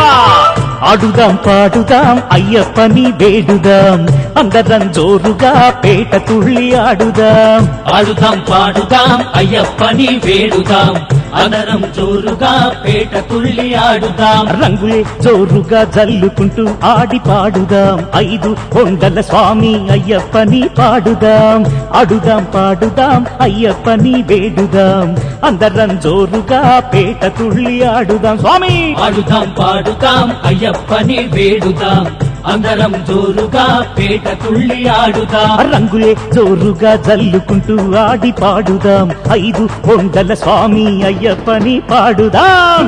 ఆడుదాం పాడుదాం అయ్యప్పని వేడుదాం అందరం జోరుగా పేట తుళ్ళి ఆడుదాం ఆడుదాం పాడుదాం అయ్యప్పని వేడుదాం అందరం జోరుగా పేట తుళ్ళి ఆడుదాం రంగులే జోరుగా జల్లుకుంటూ ఆడి పాడుదాం ఐదు కొండల స్వామి అయ్యప్పని పాడుదాం ఆడుదాం పాడుదాం అయ్యప్పని వేడుదాం అందరం జోరుగా పేట తుళ్ళి ఆడుదాం స్వామి ఆడుదాం పాడుదాం అయ్యప్పని వేడుదాం అందరం జోరుగా పేట తుళ్ళి ఆడుదాం రంగులే జోరుగా జల్లుకుంటూ ఆడి పాడుదాం ఐదు కొండల స్వామి అయ్యప్పని పాడుదాం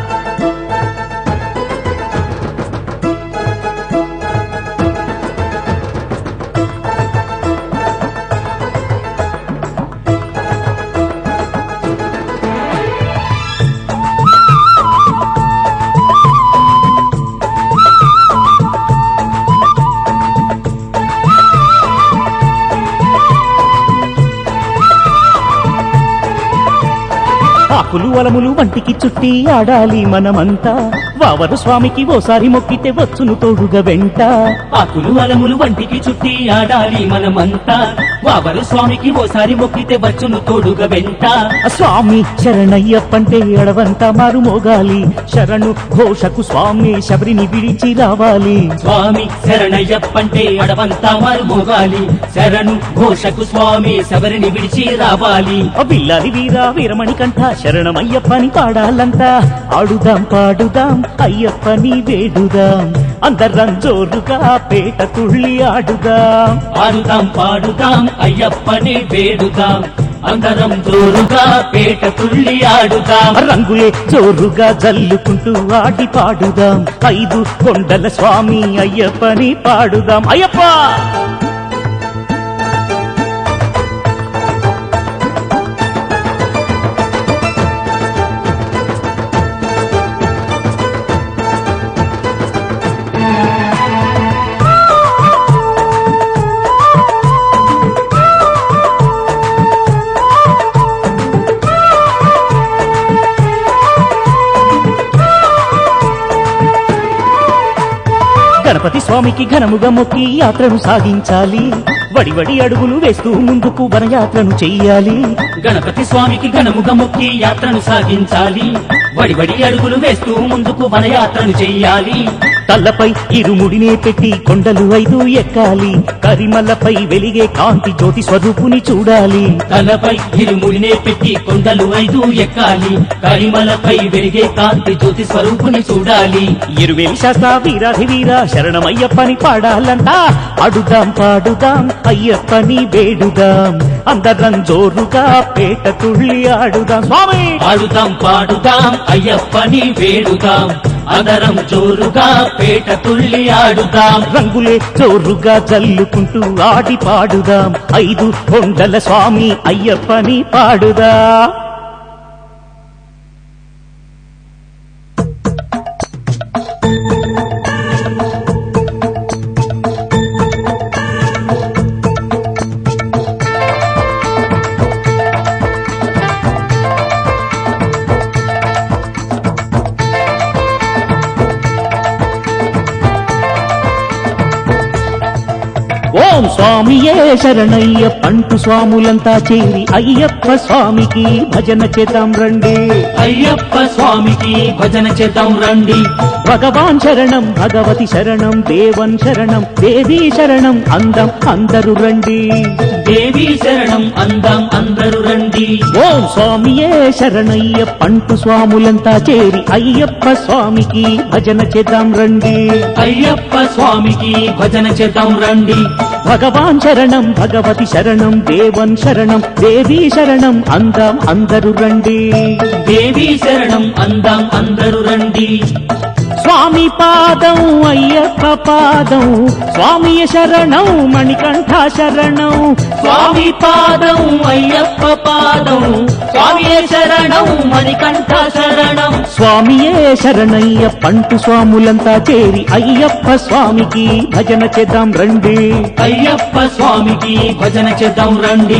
ఆకులు అలములు వంటికి చుట్టి ఆడాలి మనమంతా వావరు స్వామికి ఓసారి మొక్కితే వచ్చును తోడుగా వెంట ఆకులు అలములు వంటికి చుట్టి ఆడాలి మనమంతా వావరు స్వామికి ఓసారి మొక్కితే వచ్చును తోడుగా వెంట స్వామి శరణయ్యప్పంటే ఎడవంతా మారు మోగాలి శరణు ఘోషకు స్వామి శబరిని విడిచి రావాలి స్వామి శరణయ్యప్పంటే అడవంతా మారు మోగాలి శరణు ఘోషకు స్వామి శబరిని విడిచి రావాలి బిల్లాలి వీరా వీరమణి కంఠ శరణమయ్యప్పని పాడాలంతా ఆడుదాం పాడుదాం అయ్యప్పని వేడుదాం అందరం జోరుగా పేట తుళ్ళి ఆడుదాం ఆడుదాం పాడుదాం అయ్యప్పని వేడుదాం అందరం జోరుగా పేట తుళ్ళి ఆడుదాం రంగులే జోరుగా జల్లుకుంటూ ఆడి పాడుదాం ఐదు కొండల స్వామి అయ్యప్పని పాడుదాం అయ్యప్ప గణపతి స్వామికి ఘనముగా మొక్కి యాత్రను సాగించాలి వడివడి అడుగులు వేస్తూ ముందుకు వనయాత్రను చెయ్యాలి గణపతి స్వామికి ఘనముగా మొక్కి యాత్రను సాగించాలి వడివడి అడుగులు వేస్తూ ముందుకు వనయాత్రను చెయ్యాలి తల్లపై ఇరుముడినే పెట్టి కొండలు ఐదు ఎక్కాలి కరిమల్లపై వెలిగే కాంతి జ్యోతి స్వరూపుని చూడాలి తలపై ఇరుముడినే పెట్టి కొండలు ఐదు ఎక్కాలి కరిమలపై వెలిగే కాంతి జ్యోతి స్వరూపుని చూడాలి ఇరువేలి శాస్త్ర వీరాధి వీర శరణమయ్యప్పని పాడాలంటా అడుదాం పాడుదాం అయ్యప్పని వేడుదాం అందరం జోరుగా పేట తుళ్ళి ఆడుదాం స్వామి ఆడుదాం పాడుదాం అయ్యప్పని వేడుదాం అందరం జోరుగా పేట తుళ్ళి ఆడుదాం రంగులే జోరుగా జల్లుకుంటూ ఆడి పాడుదాం ఐదు కొండల స్వామి అయ్యప్పని పాడుదా ఓం స్వామియే శరణయ్య పంటు స్వాములంతా చేరి అయ్యప్ప స్వామికి భజన చేద్దాం రండి అయ్యప్ప స్వామికి భజన చేద్దాం రండి భగవాన్ శరణం భగవతి శరణం దేవన్ శరణం దేవీ శరణం అందం అందరూ రండి దేవి శరణం అందం అందరూ రండి ఓం స్వామియే శరణయ్య పంటు స్వాములంతా చేరి అయ్యప్ప స్వామికి భజన చేద్దాం రండి అయ్యప్ప స్వామికి భజన చేద్దాం రండి భగవాన్ శరణం భగవతి శరణం దేవన్ శరణం దేవీ శరణం అందం అందరూ రండి దేవి శరణం అందం అందరూ రండి స్వామి పాదం అయ్యప్ప పాదం స్వామి శరణం మణికంఠ శరణం స్వామి పాదం అయ్యప్ప పాదం స్వామి శరణం మణికంఠ శరణం స్వామియే శరణయ్య పంటు స్వాములంతా చేరి అయ్యప్ప స్వామికి భజన చేద్దాం రండి అయ్యప్ప స్వామికి భజన చేద్దాం రండి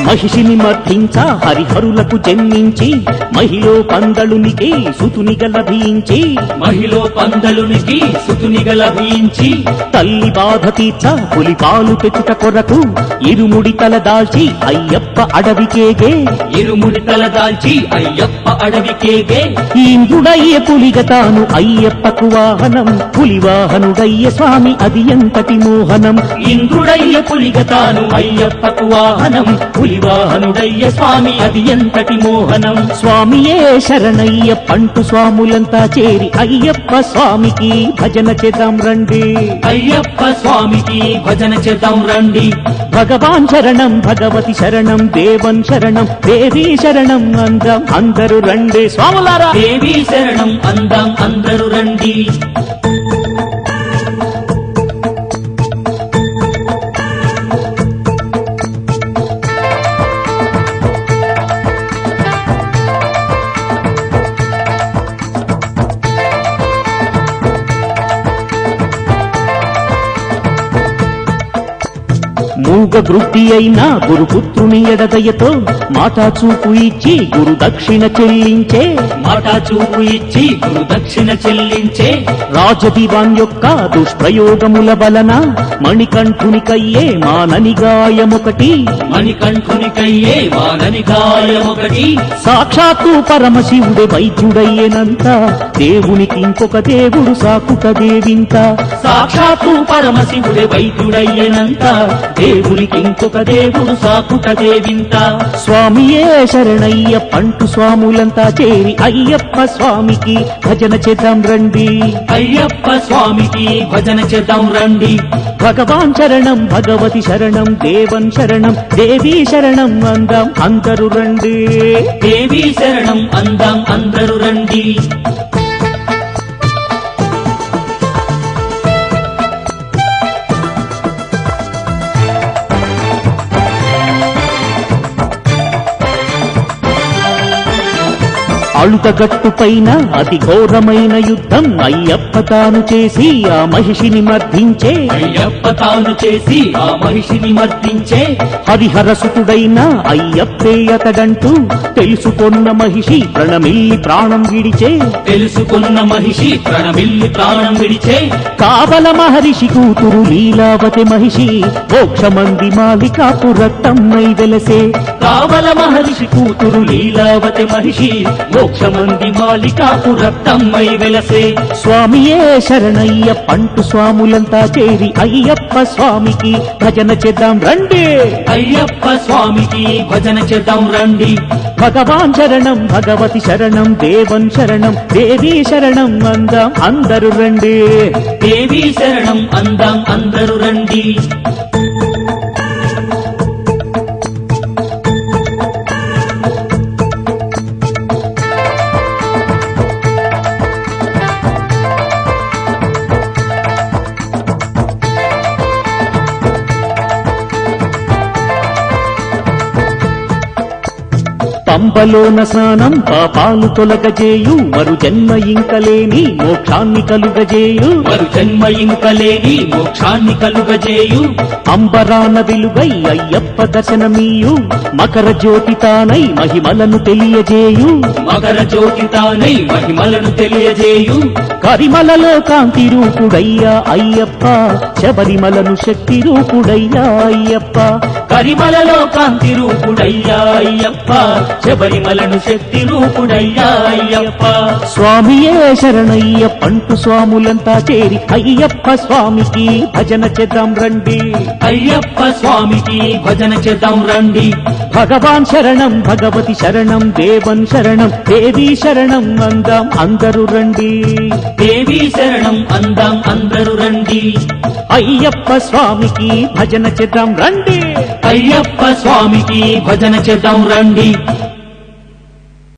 మహిషిని మర్ధించ హరిహరులకు జన్మించి మహిళో పందళునికి సుతునిగ లభించి మహిళ పందలునికి సుతునిగ లభించి తల్లి బాధ తీర్చ పులి పాలు తెచ్చుట కొరకు ఇరుముడి తల దాల్చి అయ్యప్ప అడవికేగే ఇరుముడి తల దాల్చి అయ్యప్ప అడవికేగే ఇంద్రుడయ్య పులిగ తాను అయ్యప్పకు వాహనం పులి వాహనుడయ్య స్వామి అది ఎంతటి మోహనం ఇంద్రుడయ్య పులిగతాను అయ్యప్పకు వాహనం పులివాహనుడయ్య స్వామి అది ఎంతటి మోహనం స్వామియే శరణయ్య పంటు స్వాములంతా చేరి అయ్యప్ప స్వామికి భజన చేద్దాం రండి అయ్యప్ప స్వామికి భజన చేద్దాం రండి భగవాన్ శరణం భగవతి శరణం దేవన్ శరణం దేవీ శరణం అందం అందరూ రండి స్వాములారా దేవి శరణం అందాం అందరూ రండి మూగ గృద్ధి అయిన గురుపుత్రుని ఎడదయతో మాటా చూపు ఇచ్చి గురు దక్షిణ చెల్లించే మాట చూపు ఇచ్చి గురు దక్షిణ చెల్లించే రాజదివాన్ యొక్క దుష్ప్రయోగముల వలన మణికంఠునికయ్యే మానని గాయమొకటి మణికంఠునికయ్యే వానని గాయమొకటి సాక్షాత్తు పరమశివుడే వైద్యుడయ్యేనంత దేవునికి ఇంకొక దేవుడు సాకుట దేవింత సాక్షాత్తు పరమశివుడే వైద్యుడయ్యనంత దేవునికి ఇంకొక దేవుడు సాకుట దేవింత స్వామియే శరణయ్య పంటు స్వాములంతా చేరి అయ్యప్ప స్వామికి భజన చేద్దాం రండి అయ్యప్ప స్వామికి భజన చేద్దాం రండి భగవాన్ శరణం భగవతి శరణం దేవన్ శరణం దేవీ శరణం అందం అందరూ రండి దేవి శరణం అందాం అందరూ రండి అళుతగట్టు పైన అతి ఘోరమైన యుద్ధం అయ్యప్ప తాను చేసి ఆ మహిషిని మర్దించే అయ్యప్ప తాను చేసి ఆ మహిషిని మర్దించే హరిహరసుతుడైన అయ్యప్పే అతడంటూ తెలుసుకొన్న మహిషి ప్రణమిల్లి ప్రాణం విడిచే తెలుసుకున్న మహిషి ప్రణమిల్లి ప్రాణం విడిచే కావల మహర్షి కూతురు లీలావతి మహిషి మోక్షమంది మాలికాపు రక్తమ్మై వెలసే కావల మహర్షి కూతురు లీలావతి మహిషి మోక్షమంది మాలికాపు రక్తమ్మై వెలసే స్వామియే శరణయ్య పంటు స్వాములంతా చేరి అయ్యప్ప స్వామికి భజన చేద్దాం రండి అయ్యప్ప స్వామికి భజన చేద్దాం రండి భగవాన్ శరణం భగవతి శరణం దేవన్ శరణం దేవీ శరణం అందం అందరూ రండి దేవి శరణం అందాం అందరూ రండి పంబలోన స్నానం పాపాలు తొలగజేయు మరు జన్మ ఇంకలేని మోక్షాన్ని కలుగజేయు మరు జన్మ ఇంకలేని మోక్షాన్ని కలుగజేయు అంబరాన వెలుగై అయ్యప్ప దర్శనమీయు మకర జ్యోతి తానై మహిమలను తెలియజేయు మకర జ్యోతి తానై మహిమలను తెలియజేయు కరిమలలో కాంతి రూపుడయ్యా అయ్యప్ప శబరిమలను శక్తి రూపుడయ్యా అయ్యప్ప కరిమలలో కాంతి రూపుడయ్యా అయ్యప్ప శబరిమలను శక్తి రూపుడయ్యా అయ్యప్ప స్వామియే శరణయ్య పంటు స్వాములంతా చేరి అయ్యప్ప స్వామికి భజన చేద్దాం రండి అయ్యప్ప స్వామికి భజన చేద్దాం రండి భగవాన్ శరణం భగవతి శరణం దేవన్ శరణం దేవీ శరణం అందం అందరూ రండి దేవి శరణం అందాం అందరూ రండి అయ్యప్ప స్వామికి భజన చేద్దాం రండి అయ్యప్ప స్వామికి భజన చేద్దాం రండి